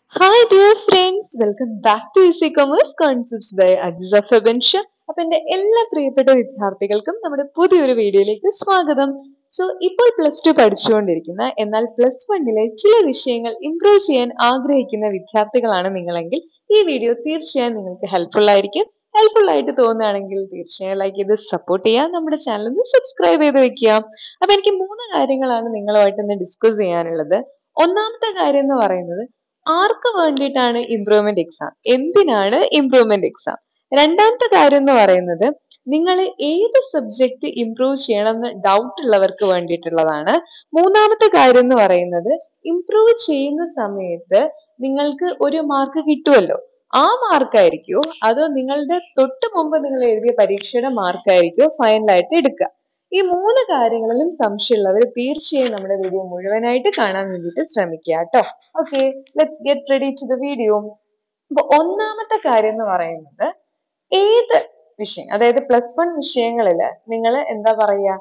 hi dear friends welcome back to easy commerce concepts by Ajisa Febansha അപ്പൊ എന്റെ എല്ലാ പ്രിയപ്പെട്ട വിദ്യാർത്ഥികൾക്കും നമ്മുടെ പുതിയൊരു വീഡിയോയിലേക്ക് സ്വാഗതം സോ ഇപ്പോൾ പ്ലസ് ടു പഠിച്ചുകൊണ്ടിരിക്കുന്ന എന്നാൽ പ്ലസ് വണ്ണിലെ ചില വിഷയങ്ങൾ ഇംപ്രൂവ് ചെയ്യാൻ ആഗ്രഹിക്കുന്ന വിദ്യാർത്ഥികളാണ് നിങ്ങളെങ്കിൽ ഈ വീഡിയോ തീർച്ചയായും നിങ്ങൾക്ക് ഹെൽപ്ഫുൾ ആയിരിക്കും ഹെൽപ്ഫുൾ ആയിട്ട് തോന്നുകയാണെങ്കിൽ തീർച്ചയായും ലൈക്ക് ചെയ്ത് സപ്പോർട്ട് ചെയ്യുക നമ്മുടെ ചാനൽ ഒന്ന് സബ്സ്ക്രൈബ് ചെയ്ത് വെക്കുക അപ്പൊ എനിക്ക് മൂന്ന് കാര്യങ്ങളാണ് നിങ്ങളുമായിട്ട് ഇന്ന് ഡിസ്കസ് ചെയ്യാനുള്ളത് ഒന്നാമത്തെ കാര്യം എന്ന് പറയുന്നത് ആർക്ക് വേണ്ടിയിട്ടാണ് ഇംപ്രൂവ്മെന്റ് എക്സാം എന്തിനാണ് ഇംപ്രൂവ്മെന്റ് എക്സാം രണ്ടാമത്തെ കാര്യം എന്ന് പറയുന്നത് നിങ്ങൾ ഏത് സബ്ജക്ട് ഇംപ്രൂവ് ചെയ്യണമെന്ന് ഡൗട്ട് ഉള്ളവർക്ക് വേണ്ടിയിട്ടുള്ളതാണ് മൂന്നാമത്തെ കാര്യം എന്ന് പറയുന്നത് ഇംപ്രൂവ് ചെയ്യുന്ന സമയത്ത് നിങ്ങൾക്ക് ഒരു മാർക്ക് കിട്ടുമല്ലോ ആ മാർക്കായിരിക്കോ അതോ നിങ്ങളുടെ തൊട്ട് മുമ്പ് നിങ്ങൾ എഴുതിയ പരീക്ഷയുടെ മാർക്കായിരിക്കോ ഫൈനലായിട്ട് എടുക്കുക ഈ മൂന്ന് കാര്യങ്ങളിലും സംശയമുള്ളവർ തീർച്ചയായും നമ്മുടെ വീഡിയോ മുഴുവനായിട്ട് കാണാൻ വേണ്ടിയിട്ട് ശ്രമിക്കുക കേട്ടോ okay let's get ready to the video അപ്പൊ ഒന്നാമത്തെ കാര്യം എന്ന് പറയുന്നത് ഏത് വിഷയം അതായത് പ്ലസ് വൺ വിഷയങ്ങളിൽ നിങ്ങൾ എന്താ പറയാ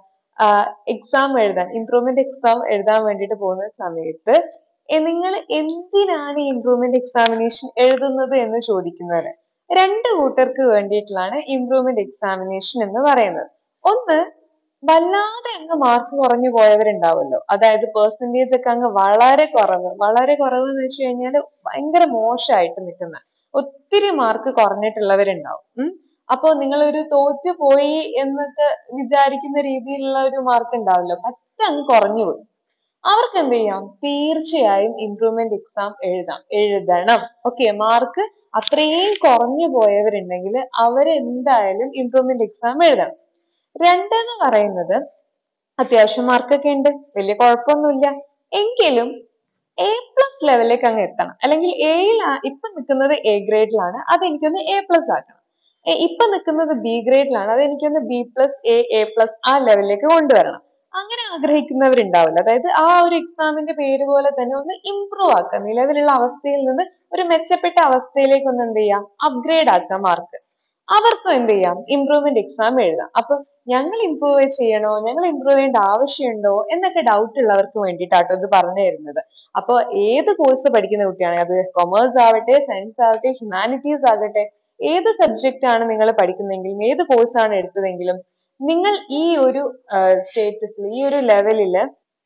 എക്സാം എഴുതാൻ ഇംപ്രൂവ്മെന്റ് എക്സാം എഴുതാൻ വേണ്ടിയിട്ട് പോകുന്ന സമയത്ത് നിങ്ങൾ എന്തിനാണ് ഇംപ്രൂവ്മെന്റ് എക്സാമിനേഷൻ എഴുതുന്നത് എന്ന് ചോദിക്കുന്നത് രണ്ട് കൂട്ടർക്ക് വേണ്ടിയിട്ടുള്ളാണ് ഇംപ്രൂവ്മെന്റ് എക്സാമിനേഷൻ എന്ന് പറയുന്നത് ഒന്ന് വല്ലാതെ അങ്ങ് മാർക്ക് കുറഞ്ഞു പോയവരുണ്ടാവുമല്ലോ അതായത് പെർസെൻറ്റേജ് ഒക്കെ അങ്ങ് വളരെ കുറവ് വളരെ കുറവ് എന്ന് വെച്ച് കഴിഞ്ഞാൽ ഭയങ്കര മോശമായിട്ട് നിൽക്കുന്ന ഒത്തിരി മാർക്ക് കുറഞ്ഞിട്ടുള്ളവരുണ്ടാവും ഉം അപ്പോ നിങ്ങൾ ഒരു തോറ്റു പോയി എന്നൊക്കെ വിചാരിക്കുന്ന രീതിയിലുള്ള ഒരു മാർക്ക് ഉണ്ടാവില്ല പറ്റ അങ്ങ് കുറഞ്ഞു പോയി അവർക്ക് എന്ത് ചെയ്യാം തീർച്ചയായും ഇംപ്രൂവ്മെന്റ് എക്സാം എഴുതാം എഴുതണം ഓക്കെ മാർക്ക് അത്രയും കുറഞ്ഞു പോയവരുണ്ടെങ്കിൽ അവരെന്തായാലും ഇംപ്രൂവ്മെന്റ് എക്സാം എഴുതണം രണ്ടെന്ന് പറയുന്നത് അത്യാവശ്യം മാർക്കൊക്കെ ഉണ്ട് വലിയ കുഴപ്പമൊന്നുമില്ല എങ്കിലും എ പ്ലസ് ലെവലിലേക്ക് അങ്ങ് എത്തണം അല്ലെങ്കിൽ എയിൽ ഇപ്പൊ നിൽക്കുന്നത് എ ഗ്രേഡിലാണ് അത് എനിക്കൊന്ന് എ പ്ലസ് ആക്കണം ഇപ്പൊ നിൽക്കുന്നത് ബി ഗ്രേഡിലാണ് അത് എനിക്കൊന്ന് B plus A A plus ആ ലെവലിലേക്ക് കൊണ്ടുവരണം അങ്ങനെ ആഗ്രഹിക്കുന്നവരുണ്ടാവില്ല അതായത് ആ ഒരു എക്സാമിന്റെ പേര് പോലെ തന്നെ ഒന്ന് ഇംപ്രൂവ് ആക്കുക നിലവിലുള്ള അവസ്ഥയിൽ നിന്ന് ഒരു മെച്ചപ്പെട്ട അവസ്ഥയിലേക്ക് ഒന്ന് എന്ത് ചെയ്യാം അപ്ഗ്രേഡ് ആക്കുക മാർക്ക് അവർക്കും എന്ത് ചെയ്യാം ഇംപ്രൂവ്മെന്റ് എക്സാം എഴുതാം അപ്പൊ ഞങ്ങൾ ഇംപ്രൂവ് ചെയ്യണോ ഞങ്ങൾ ഇംപ്രൂവ് ചെയ്യേണ്ട ആവശ്യമുണ്ടോ എന്നൊക്കെ ഡൗട്ട് ഉള്ളവർക്ക് വേണ്ടിയിട്ടാട്ടോ ഇത് പറഞ്ഞു തരുന്നത് അപ്പൊ ഏത് കോഴ്സ് പഠിക്കുന്ന കുട്ടിയാണ് അത് കൊമേഴ്സ് ആവട്ടെ സയൻസ് ആവട്ടെ ഹ്യൂമാനിറ്റീസ് ആകട്ടെ ഏത് സബ്ജക്റ്റ് ആണ് നിങ്ങൾ പഠിക്കുന്നതെങ്കിലും ഏത് കോഴ്സാണ് എടുത്തതെങ്കിലും നിങ്ങൾ ഈ ഒരു സ്റ്റേറ്റസിൽ ഈ ഒരു ലെവലില്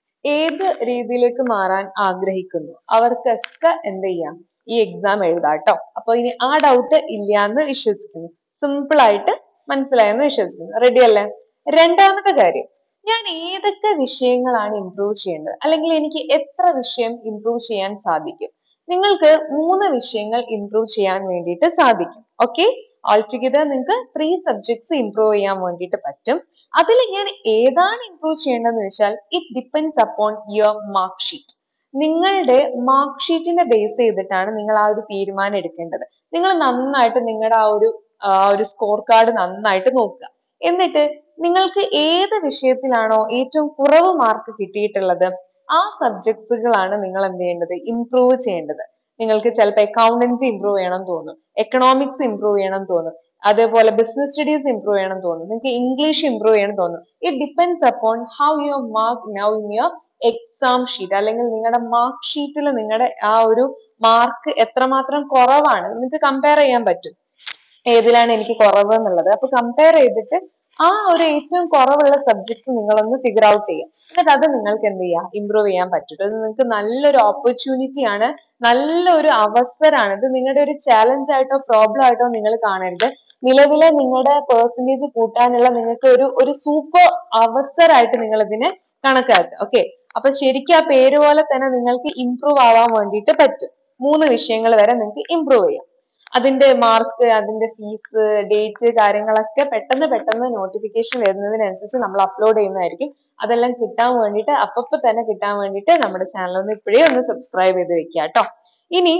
ഏത് രീതിയിലേക്ക് മാറാൻ ആഗ്രഹിക്കുന്നു അവർക്കൊക്കെ എന്ത് ചെയ്യാം ഈ എക്സാം എഴുതാട്ടോ അപ്പൊ ഇനി ആ ഡൗട്ട് ഇല്ല എന്ന് വിശ്വസിക്കുന്നു സിമ്പിൾ ആയിട്ട് മനസ്സിലായെന്ന് വിശ്വസിക്കുന്നു റെഡി അല്ലേ രണ്ടാമത്തെ കാര്യം ഞാൻ ഏതൊക്കെ വിഷയങ്ങളാണ് ഇംപ്രൂവ് ചെയ്യേണ്ടത് അല്ലെങ്കിൽ എനിക്ക് എത്ര വിഷയം ഇംപ്രൂവ് ചെയ്യാൻ സാധിക്കും നിങ്ങൾക്ക് മൂന്ന് വിഷയങ്ങൾ ഇംപ്രൂവ് ചെയ്യാൻ വേണ്ടിയിട്ട് സാധിക്കും ഓക്കെ ഓൾടുഗെദർ നിങ്ങൾക്ക് ത്രീ സബ്ജക്ട്സ് ഇംപ്രൂവ് ചെയ്യാൻ വേണ്ടിയിട്ട് പറ്റും അതിൽ ഞാൻ ഏതാണ് ഇംപ്രൂവ് ചെയ്യേണ്ടതെന്ന് വെച്ചാൽ it depends upon your mark sheet നിങ്ങളുടെ മാർക്ക് ഷീറ്റിനെ ബേസ് ചെയ്തിട്ടാണ് നിങ്ങൾ ആ ഒരു തീരുമാനം എടുക്കേണ്ടത് നിങ്ങൾ നന്നായിട്ട് നിങ്ങളുടെ ആ ഒരു ആ ഒരു സ്കോർ കാർഡ് നന്നായിട്ട് നോക്കുക എന്നിട്ട് നിങ്ങൾക്ക് ഏത് വിഷയത്തിലാണോ ഏറ്റവും കുറവ് മാർക്ക് കിട്ടിയിട്ടുള്ളത് ആ സബ്ജക്റ്റുകളാണ് നിങ്ങൾ എന്ത് ചെയ്യേണ്ടത് ഇംപ്രൂവ് ചെയ്യേണ്ടത് നിങ്ങൾക്ക് ചിലപ്പോൾ അക്കൗണ്ടൻസി ഇംപ്രൂവ് ചെയ്യണം തോന്നും എക്കണോമിക്സ് ഇംപ്രൂവ് ചെയ്യണം തോന്നും അതേപോലെ ബിസിനസ് സ്റ്റഡീസ് ഇംപ്രൂവ് ചെയ്യണം തോന്നും നിങ്ങൾക്ക് ഇംഗ്ലീഷ് ഇംപ്രൂവ് ചെയ്യണം തോന്നും it depends upon how your mark now in your exam sheet അല്ലെങ്കിൽ നിങ്ങളുടെ മാർക്ക് ഷീറ്റിൽ നിങ്ങളുടെ ആ ഒരു മാർക്ക് എത്രമാത്രം കുറവാണ് നിങ്ങൾക്ക് കമ്പയർ ചെയ്യാൻ പറ്റും ഏതിലാണ് എനിക്ക് കുറവ് എന്നുള്ളത് അപ്പൊ കമ്പയർ ചെയ്തിട്ട് ആ ഒരു ഏറ്റവും കുറവുള്ള സബ്ജക്ട് നിങ്ങളൊന്ന് ഫിഗർ ഔട്ട് ചെയ്യുക എന്നിട്ട് അത് നിങ്ങൾക്ക് എന്ത് ചെയ്യാം ഇമ്പ്രൂവ് ചെയ്യാൻ പറ്റും അത് നിങ്ങൾക്ക് നല്ലൊരു ഓപ്പർച്യൂണിറ്റി ആണ് നല്ലൊരു അവസരമാണ് ഇത് നിങ്ങളുടെ ഒരു ചാലഞ്ച് ആയിട്ടോ പ്രോബ്ലം ആയിട്ടോ നിങ്ങൾ കാണരുത് നിലവിലെ നിങ്ങളുടെ പെർസെൻറ്റേജ് കൂട്ടാനുള്ള നിങ്ങൾക്ക് ഒരു ഒരു സൂപ്പർ അവസരമായിട്ട് നിങ്ങൾ ഇതിനെ കണക്കാക്കുക ഓക്കെ അപ്പൊ ശരിക്കും ആ പേര് പോലെ തന്നെ നിങ്ങൾക്ക് ഇമ്പ്രൂവ് ആവാൻ വേണ്ടിയിട്ട് പറ്റും മൂന്ന് വിഷയങ്ങൾ വരെ നിങ്ങൾക്ക് ഇമ്പ്രൂവ് ചെയ്യാം അതിന്റെ മാർക്ക് അതിന്റെ ഫീസ് ഡേറ്റ് കാര്യങ്ങളൊക്കെ പെട്ടെന്ന് പെട്ടെന്ന് നോട്ടിഫിക്കേഷൻ വരുന്നതിനനുസരിച്ച് നമ്മൾ അപ്ലോഡ് ചെയ്യുന്നതായിരിക്കും അതെല്ലാം കിട്ടാൻ വേണ്ടിയിട്ട് അപ്പപ്പോ തന്നെ കിട്ടാൻ വേണ്ടിയിട്ട് നമ്മുടെ ചാനൽ ഒന്ന് ഇപ്പോഴേ ഒന്ന് സബ്സ്ക്രൈബ് ചെയ്ത് വെക്കുക കേട്ടോ ഇനി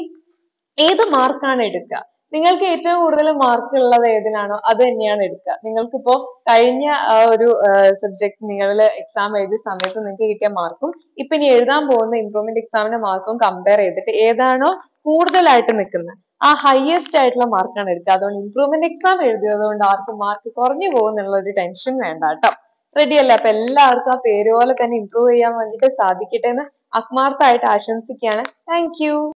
ഏത് മാർക്കാണ് എടുക്കുക നിങ്ങൾക്ക് ഏറ്റവും കൂടുതൽ മാർക്ക് ഉള്ളത് ഏതിനാണോ അത് തന്നെയാണ് എടുക്കുക നിങ്ങൾക്കിപ്പോ കഴിഞ്ഞ ആ ഒരു സബ്ജക്ട് നിങ്ങൾ എക്സാം എഴുതിയ സമയത്ത് നിങ്ങൾക്ക് കിട്ടിയ മാർക്കും ഇപ്പൊ ഇനി എഴുതാൻ പോകുന്ന ഇംപ്രൂവ്മെന്റ് എക്സാമിന്റെ മാർക്കും കമ്പയർ ചെയ്തിട്ട് ഏതാണോ കൂടുതലായിട്ട് നിൽക്കുന്നത് ആ ഹയസ്റ്റ് ആയിട്ടുള്ള മാർക്കാണ് എടുക്കുക അതുകൊണ്ട് ഇംപ്രൂവ്മെന്റ് എക്സാം എഴുതിയത് കൊണ്ട് ആർക്കും മാർക്ക് കുറഞ്ഞു പോകുന്നുള്ള ഒരു ടെൻഷൻ വേണ്ട കേട്ടോ റെഡി അല്ലേ അപ്പൊ എല്ലാവർക്കും ആ പേര് പോലെ തന്നെ ഇംപ്രൂവ് ചെയ്യാൻ വേണ്ടിയിട്ട് സാധിക്കട്ടെ എന്ന് ആത്മാർത്ഥമായിട്ട് ആശംസിക്കുകയാണ് താങ്ക്